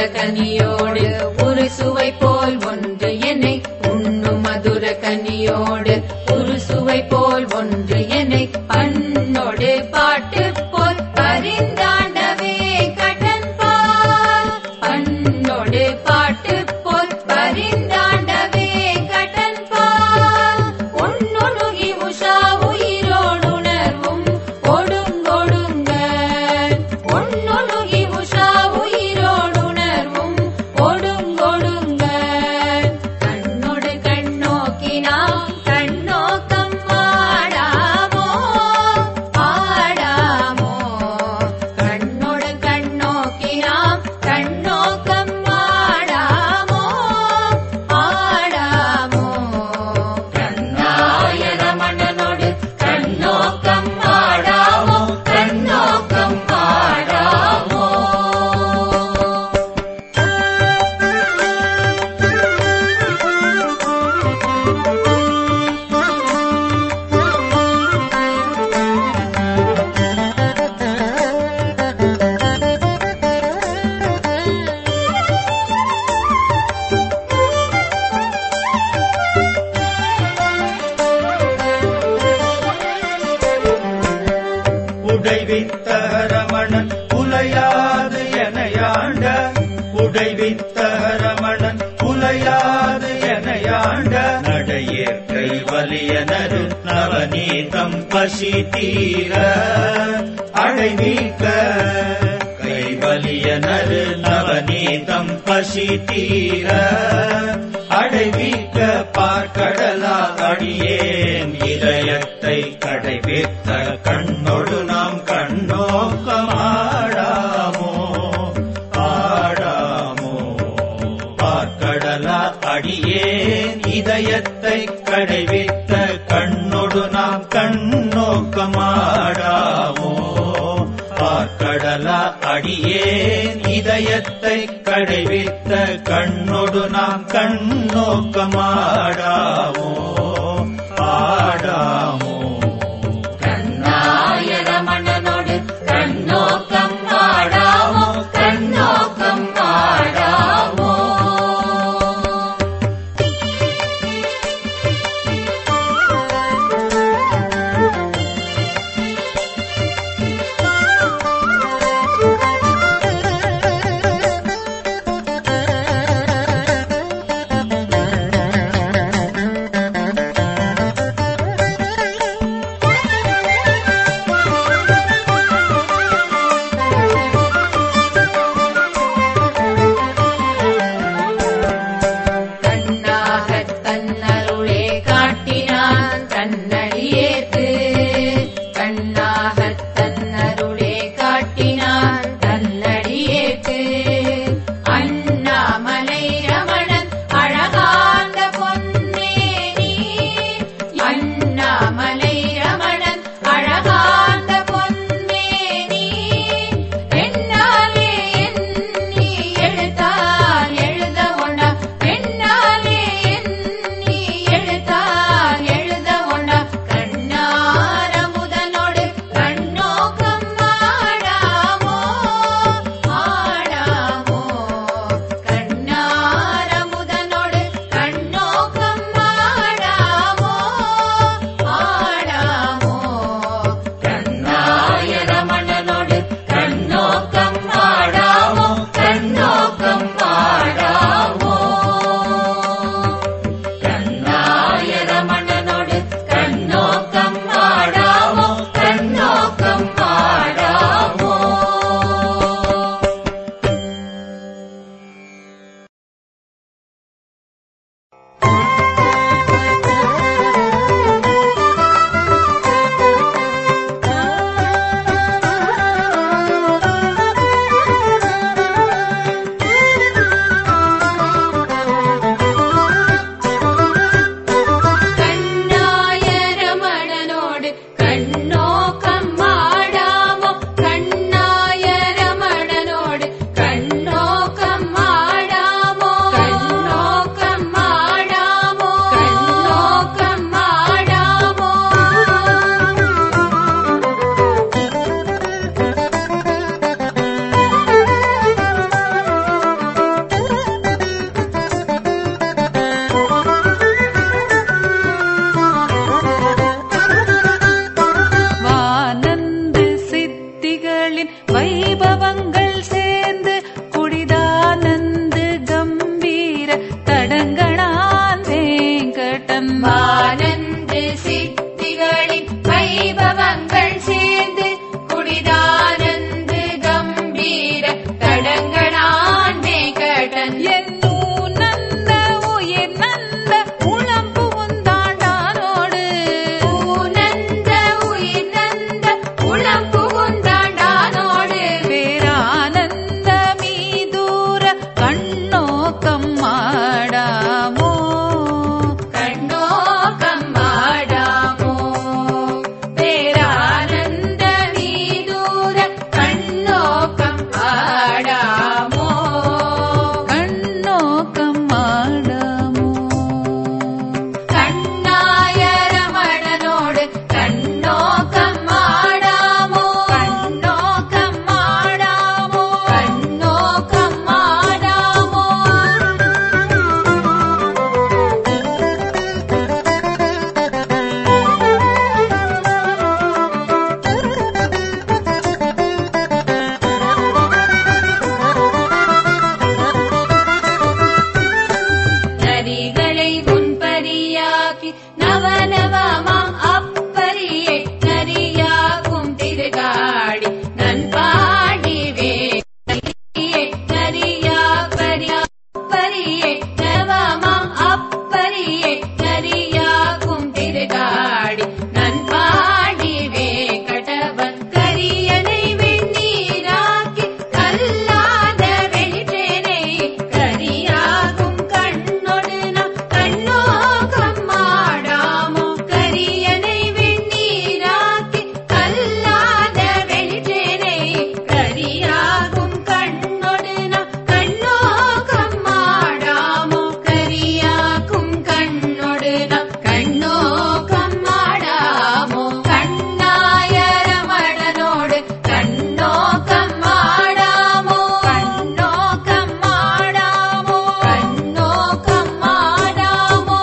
கனியோடு ஒரு சுவை போல் ஒன்று என்னை உண்ணும் மதுர கனியோடு ஒரு சுவை போல் ஒன்று என்னை பண்ணோடு பாட்டு போல் பரிந்தாண்டவே கடன் பால் பண்ணோடு பாட்டு போல் பரிந்தாண்டவே கடன் பால் ஒன்னொழுகி உஷா உயிரோடுணர்வும் ஒடுங்கொடுங்க ஒன்னொழுகி உஷா உயிரோடுணர்வும் ஒடுங்கொடுங்க கண்ணோடு கண்ணோக்கினாம் கண்ணோக்கம் ஆடாமோ ஆடாமோ கண்ணோடு கண்ணோக்கினாம் கண்ணோக்கம் ஆடாமோ ஆடாமோ கண்ணாய ரமணனோடு கண்ணோக்கம் ஆடாமோ கண்ணோக்கம் ஆடாமோ உடைவித்த ரமணன் உலையாது எனையாண்ட உடைவித்த ரமணன் உலையாது எனையாண்ட நடையேற்றை வலியனரு நவநீதம் பசி தீர அடைநீக்க கைவலியனரு நவநீதம் பசி தீர அடைவீக்க பார்க்கடலா அடியேன் இதயத்தை கடைவித்த கண்ணொடு நாம் கண்ணோக்கமாடாமோ ஆடாமோ பார்க்கடலா அடியேன் இதயத்தை கடைவித்த கண்ணொடு நாம் கண்ணோக்கமாடாமோ பார்க்கடலா அடியேன் இதயத்தை கடைவித்த கண்ணொடு நாம் கண்ணோக்கமாடாமோ ஆடாமோ கண்ணாய ரமணனோடு கண்ணோக்கம் ஆடாமோ கண்ணோக்கம் ஆடாமோ என்னூர் நந்த உயிர் நந்த உளம் புகுந்தாண்டானோடு பூநந்த உயிர் நந்த உளம் புகுந்தாண்டானோடு பேரானந்த மீதூர கண்ணோக்கம் மாடாமோ கண்ணோக்கம் ஆடாமோ பேரானந்த நீதூர கண்ணோக்கம் ஆடாமோ கண்ணோக்கம் மாடாமோ கண்ணாய ரமணனோடு கண்ணோக்கம் ஆடாமோ கண்ணோக்கம் ஆடாமோ கண்ணோக்கம் ஆடாமோ நரிகளை முன்பரியாக்கி நவநவமாம் அப்பரியை நரியாக்கும் திருகாடி நண்பாடி வேலியை நரியா பரியா பரியை நவமாம் அப்பரியை நரியாக்கும் திருகாடி நண்பாடி வேகடவன் கரியனை வெண்ணீராக்கி கல்லாத வெளிச்சேனை கரியாகும் கண்ணொடு நம் கண்ணோக்கம் மாடாமோ கரியனை வெண்ணீராக்கி கல்லாத வெளிச்சேனை கரியாகும் கண்ணொடு நம் கண்ணோக்கம் மாடாமோ கரியாகும் கண்ணொடு நம் கண்ணோக்கம் மாடாமோ கண்ணாய ரமணனோடு கண்ணோக்கம் மாடாமோ கண்ணோக்கம் மாடாமோ கண்ணோக்கம் மாடாமோ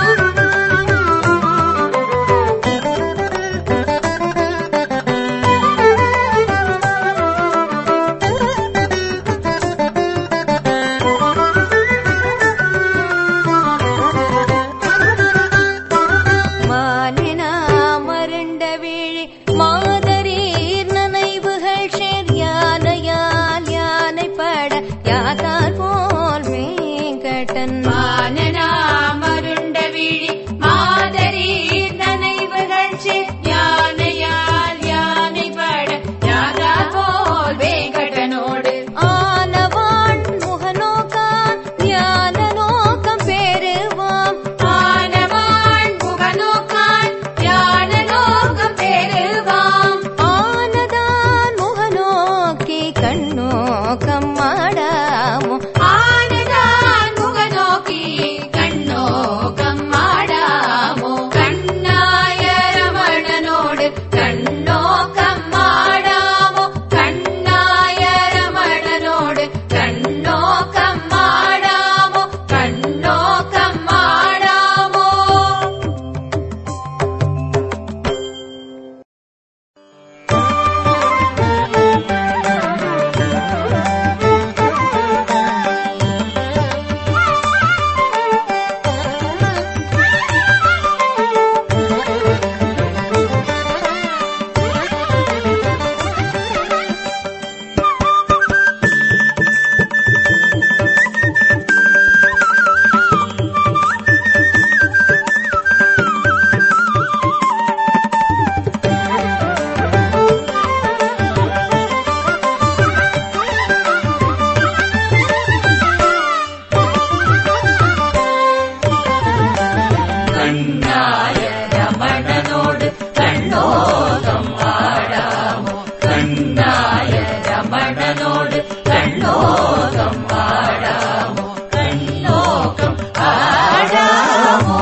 மானினா மருண்ட விழி மாதரீர் நனைவுகள் சேர் யானையால் யானை பட யாதார் போல் வேங்கடன் மானனா மருண்ட விழி மாதரி நனைவுகள் செய் யானையால் யானை பட யாரா போல் வேங்கடனோடு ஆனவான் முகநோக்கான் ஞான நோக்கம் பெறுவாம் ஆனவான் முகநோக்கான் ஞான நோக்கம் பெறுவாம் ஆனதான் முகநோக்கி கண்ணோக்கம் மாடாமோ ஆனதான் முகநோக்கி கண்ணோக்கம் மாடாமோ கண்ணாய ரமணனோடு கண்ணோக்கம் மாடாமோ கண்ணாய ரமணனோடு கண்ணோக்கம் மாடாமோ கண்ணோக்கம் மாடாமோ கண்ணாய ரமணனோடு கண்ணோகம் ஆடாமோ கண்ணாய ரமணனோடு கண்ணோகம் ஆடாமோ கண்ணோகம் ஆடாமோ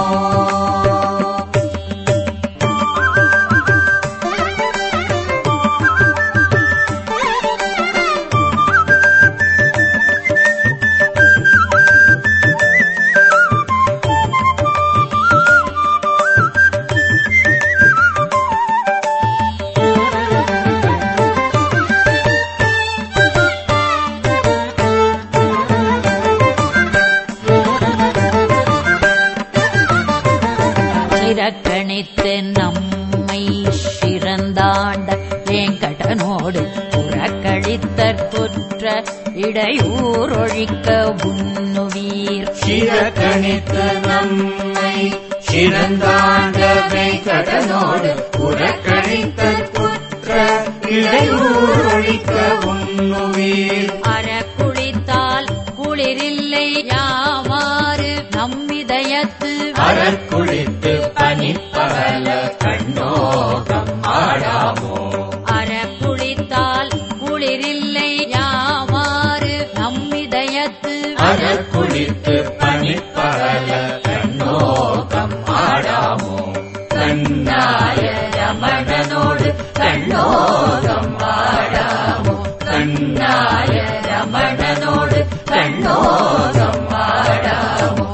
சிறக்கணித்து நம்மை சிறந்தாண்ட வேங்கடனோடு புறக்களி கழித்தற்குற்ற இடையூறொழிக்க உண்ணுவீர் சிறகணித்து நம்மை சிறந்தாண்டவை கடனோடு புறக்கணித்த குற்ற இடையூறொழிக்க உண்ணுவீர் அறக்குளித்தால் குளிரில்லை யாமாறு நம்மிதயத்து அறக்குளித்து பனிப்பகல கண்ணோகம் ஆடாமோ அறக்குளித்தால் குளிரில்லை யாமாறு நம்மிதயத்து அறக்குளித்து பனிப்பகல கண்ணோகம் ஆடாமோ கண்ணாய ரமணனோடு கண்ணோகம் ஆடாமோ கண்ணாய ரமணனோடு கண்ணோகம் ஆடாமோ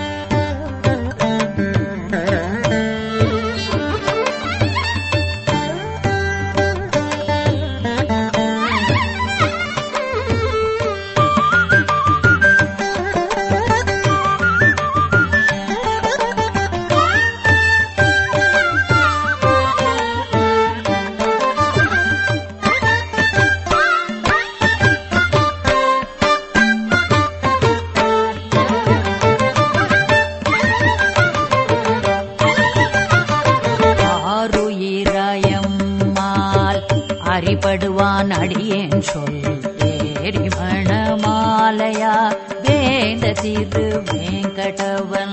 ஆறுயிரயம்மால் அறிபடுவான் அடியேன் சொல் ஏரி மணமாலையா வேந்த திரு வேங்கடவன்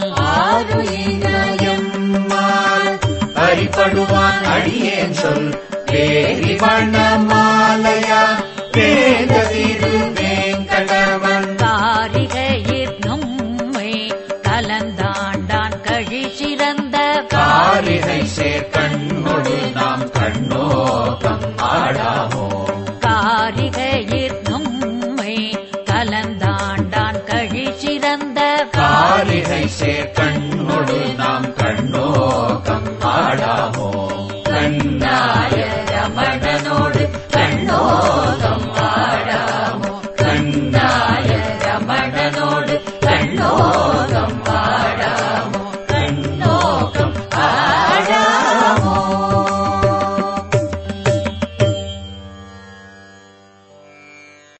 ஆறுயிரயம்மாள் அறிபடுவான் அடியேன் சொல் பேரி வண்ணமாலையா வேந்ததிரு வேங்கடவன் காரிகையிற் நம்மை கலந்தாண்டான் கழி சிறந்த காரிகை சேர் கண்ணொடு நாம் கண்ணோகம் ஆடாமோ காரிகையிற் நம்மை கலந்தாண்டான் கழி சிறந்த காரிகை சேர் கண்ணொடு நாம் கண்ணோகம் ஆடாமோ கண்ணாய ரமணனோடு கண்ணோகம் ஆடாமோ கண்ணாய ரமணனோடு